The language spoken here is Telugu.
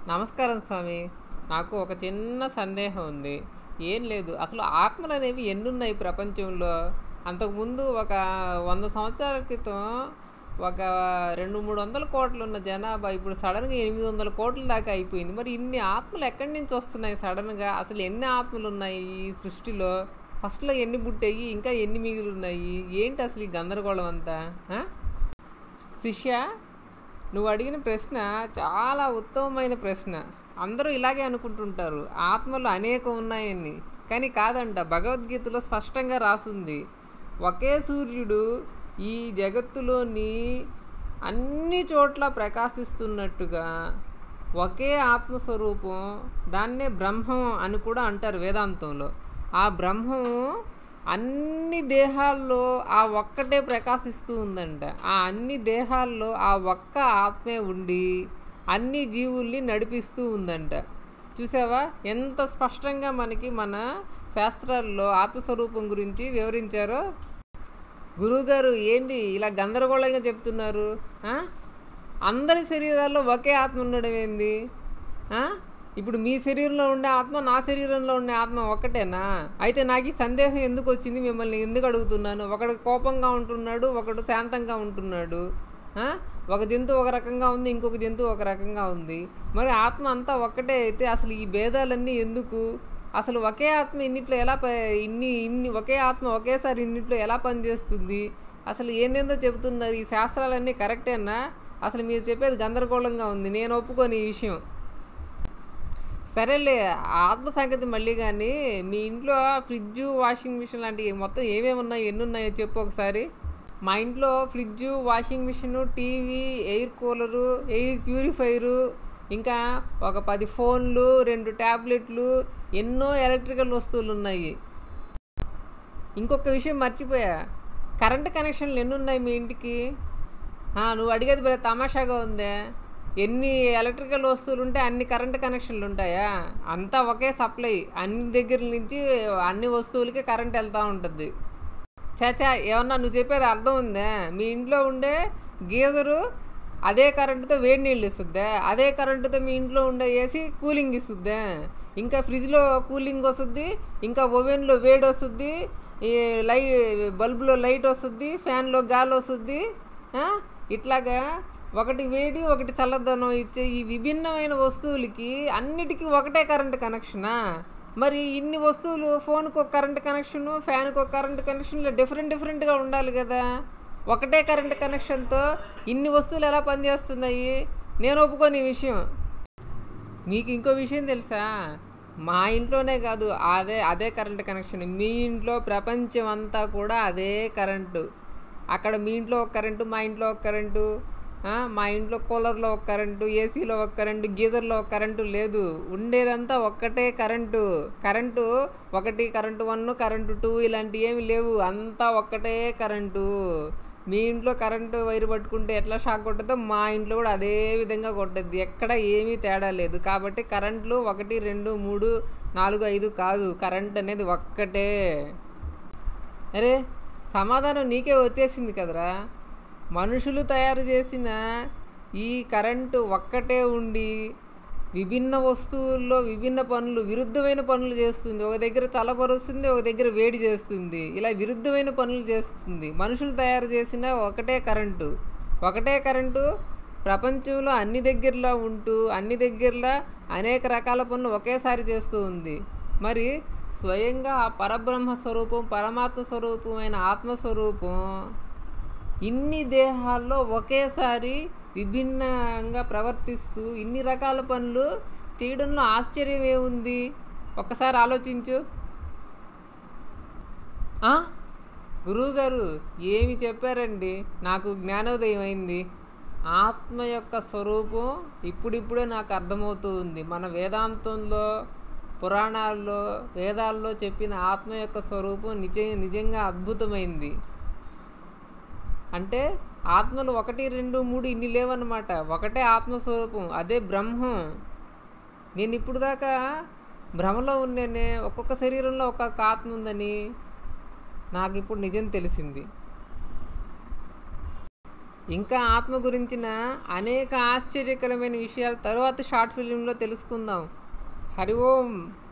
నమస్కారం స్వామి నాకు ఒక చిన్న సందేహం ఉంది ఏం లేదు అసలు ఆత్మలు అనేవి ఎన్ని ఉన్నాయి ప్రపంచంలో అంతకుముందు ఒక వంద సంవత్సరాల క్రితం ఒక రెండు మూడు వందల కోట్లు ఉన్న జనాభా ఇప్పుడు సడన్గా ఎనిమిది వందల కోట్ల దాకా అయిపోయింది మరి ఇన్ని ఆత్మలు ఎక్కడి నుంచి వస్తున్నాయి సడన్గా అసలు ఎన్ని ఆత్మలు ఉన్నాయి ఈ సృష్టిలో ఫస్ట్లో ఎన్ని పుట్టాయి ఇంకా ఎన్ని మిగిలి ఉన్నాయి ఏంటి అసలు ఈ గందరగోళం అంతా ఆ? శిష్య నువ్వు అడిగిన ప్రశ్న చాలా ఉత్తమమైన ప్రశ్న అందరూ ఇలాగే అనుకుంటుంటారు ఆత్మలు అనేకం ఉన్నాయని కానీ కాదంట భగవద్గీతలో స్పష్టంగా రాసుంది ఒకే సూర్యుడు ఈ జగత్తులోని అన్ని చోట్ల ప్రకాశిస్తున్నట్టుగా ఒకే ఆత్మస్వరూపం దాన్నే బ్రహ్మం అని కూడా అంటారు వేదాంతంలో ఆ బ్రహ్మం అన్ని దేహాల్లో ఆ ఒక్కటే ప్రకాశిస్తూ ఉందంట ఆ అన్ని దేహాల్లో ఆ ఒక్క ఆత్మే ఉండి అన్ని జీవుల్ని నడిపిస్తూ ఉందంట చూసావా ఎంత స్పష్టంగా మనకి మన శాస్త్రాల్లో ఆత్మస్వరూపం గురించి వివరించారో గురువుగారు ఏంటి ఇలా గందరగోళంగా చెప్తున్నారు ఆ? అందరి శరీరాల్లో ఒకే ఆత్మ ఉండడం ఏంది ఆ? ఇప్పుడు మీ శరీరంలో ఉండే ఆత్మ నా శరీరంలో ఉండే ఆత్మ ఒక్కటేనా అయితే నాకు ఈ సందేహం ఎందుకు వచ్చింది మిమ్మల్ని ఎందుకు అడుగుతున్నాను ఒకడు కోపంగా ఉంటున్నాడు ఒకడు శాంతంగా ఉంటున్నాడు ఆ? ఒక జంతువు ఒక రకంగా ఉంది ఇంకొక జంతువు ఒక రకంగా ఉంది మరి ఆత్మ అంతా ఒక్కటే అయితే అసలు ఈ భేదాలన్నీ ఎందుకు అసలు ఒకే ఆత్మ ఇన్నిట్లో ఎలా ప ఇన్ని ఇన్ని ఒకే ఆత్మ ఒకేసారి ఇన్నిట్లో ఎలా పనిచేస్తుంది అసలు ఏందేందో చెబుతున్నారు ఈ శాస్త్రాలన్నీ కరెక్టేనా అసలు మీరు చెప్పేది గందరగోళంగా ఉంది నేను ఒప్పుకోని ఈ విషయం సరేలే ఆత్మ సంగతి మళ్ళీ కానీ మీ ఇంట్లో ఫ్రిడ్జ్ వాషింగ్ మిషన్ లాంటివి మొత్తం ఏమేమి ఉన్నాయి ఎన్ని ఉన్నాయో చెప్పు ఒకసారి మా ఇంట్లో fridge washing machine TV air cooler air purifier ఇంకా ఒక పది ఫోన్లు రెండు ట్యాబ్లెట్లు ఎన్నో ఎలక్ట్రికల్ వస్తువులు ఉన్నాయి ఇంకొక విషయం మర్చిపోయా కరెంట్ కనెక్షన్లు ఎన్ని ఉన్నాయి మీ ఇంటికి ఆ, నువ్వు అడిగేది భలే తమాషాగా ఉందే ఎన్ని ఎలక్ట్రికల్ వస్తువులు ఉంటే అన్ని కరెంట్ కనెక్షన్లు ఉంటాయా అంతా ఒకే సప్లై అన్ని దగ్గర నుంచి అన్ని వస్తువులకి కరెంట్ వెళ్తూ ఉంటుంది చాచా ఏమన్నా నువ్వు చెప్పేది అర్థం ఉందా మీ ఇంట్లో ఉండే గీజరు అదే కరెంటుతో వేడి నీళ్ళు ఇస్తుందా అదే కరెంటుతో మీ ఇంట్లో ఉండే ఏసీ కూలింగ్ ఇస్తుందా ఇంకా ఫ్రిడ్జ్లో కూలింగ్ వస్తుంది ఇంకా ఓవెన్లో వేడి వస్తుంది ఈ లై బల్బులో లైట్ వస్తుంది ఫ్యాన్లో గాలి వస్తుంది ఆ? ఇట్లాగా ఒకటి వేడి ఒకటి చల్లదనం ఇచ్చే ఈ విభిన్నమైన వస్తువులకి అన్నిటికీ ఒకటే కరెంట్ కనెక్షనా మరి ఇన్ని వస్తువులు ఫోన్కి ఒక కరెంట్ కనెక్షన్ ఫ్యాన్కి ఒక కరెంట్ కనెక్షన్ ఇలా డిఫరెంట్ డిఫరెంట్గా ఉండాలి కదా ఒకటే కరెంట్ కనెక్షన్తో ఇన్ని వస్తువులు ఎలా పనిచేస్తున్నాయి నేను ఒప్పుకోని ఈ విషయం మీకు ఇంకో విషయం తెలుసా మా ఇంట్లోనే కాదు అదే అదే కరెంట్ కనెక్షన్ మీ ఇంట్లో ప్రపంచం అంతా కూడా అదే కరెంటు అక్కడ మీ ఇంట్లో ఒక కరెంటు మా ఇంట్లో ఒక కరెంటు ఆ, మా ఇంట్లో కూలర్లో ఒక కరెంటు ఏసీలో ఒక కరెంటు గీజర్లో ఒక కరెంటు లేదు ఉండేదంతా ఒక్కటే కరెంటు కరెంటు ఒకటి కరెంటు వన్ కరెంటు టూ ఇలాంటివి ఏమి లేవు అంతా ఒక్కటే కరెంటు మీ ఇంట్లో కరెంటు వైరు పట్టుకుంటే ఎట్లా షాక్ కొట్టదో మా ఇంట్లో కూడా అదే విధంగా కొట్టద్ది ఎక్కడ ఏమీ తేడా లేదు కాబట్టి కరెంట్లు ఒకటి రెండు మూడు నాలుగు ఐదు కాదు కరెంట్ అనేది ఒక్కటే అరే సమాధానం నీకే వచ్చేసింది కదరా మనుషులు తయారు చేసిన ఈ కరెంటు ఒక్కటే ఉండి విభిన్న వస్తువుల్లో విభిన్న పనులు విరుద్ధమైన పనులు చేస్తుంది ఒక దగ్గర చల్లబరుస్తుంది ఒక దగ్గర వేడి చేస్తుంది ఇలా విరుద్ధమైన పనులు చేస్తుంది మనుషులు తయారు చేసిన ఒకటే కరెంటు ఒకటే కరెంటు ప్రపంచంలో అన్ని దగ్గరలో ఉంటూ అన్ని దగ్గరలో అనేక రకాల పనులు ఒకేసారి చేస్తూ ఉంది మరి స్వయంగా ఆ పరబ్రహ్మ స్వరూపం పరమాత్మ స్వరూపమైన ఆత్మస్వరూపం ఇన్ని దేహాల్లో ఒకేసారి విభిన్నంగా ప్రవర్తిస్తూ ఇన్ని రకాల పనులు చేయడంలో ఆశ్చర్యం ఏముంది ఒక్కసారి ఆలోచించు ఆ? గురువుగారు ఏమి చెప్పారండి నాకు జ్ఞానోదయం అయింది ఆత్మ యొక్క స్వరూపం ఇప్పుడిప్పుడే నాకు అర్థమవుతూ ఉంది మన వేదాంతంలో పురాణాల్లో వేదాల్లో చెప్పిన ఆత్మ యొక్క స్వరూపం నిజ నిజంగా అద్భుతమైంది అంటే ఆత్మలు ఒకటి రెండు మూడు ఇన్ని లేవన్నమాట ఒకటే ఆత్మస్వరూపం అదే బ్రహ్మం నేను ఇప్పుడు దాకా భ్రమలో ఉండేనే ఒక్కొక్క శరీరంలో ఒక్కొక్క ఆత్మ ఉందని నాకు ఇప్పుడు నిజం తెలిసింది ఇంకా ఆత్మ గురించిన అనేక ఆశ్చర్యకరమైన విషయాలు తరువాత షార్ట్ ఫిలింలో తెలుసుకుందాం హరి ఓం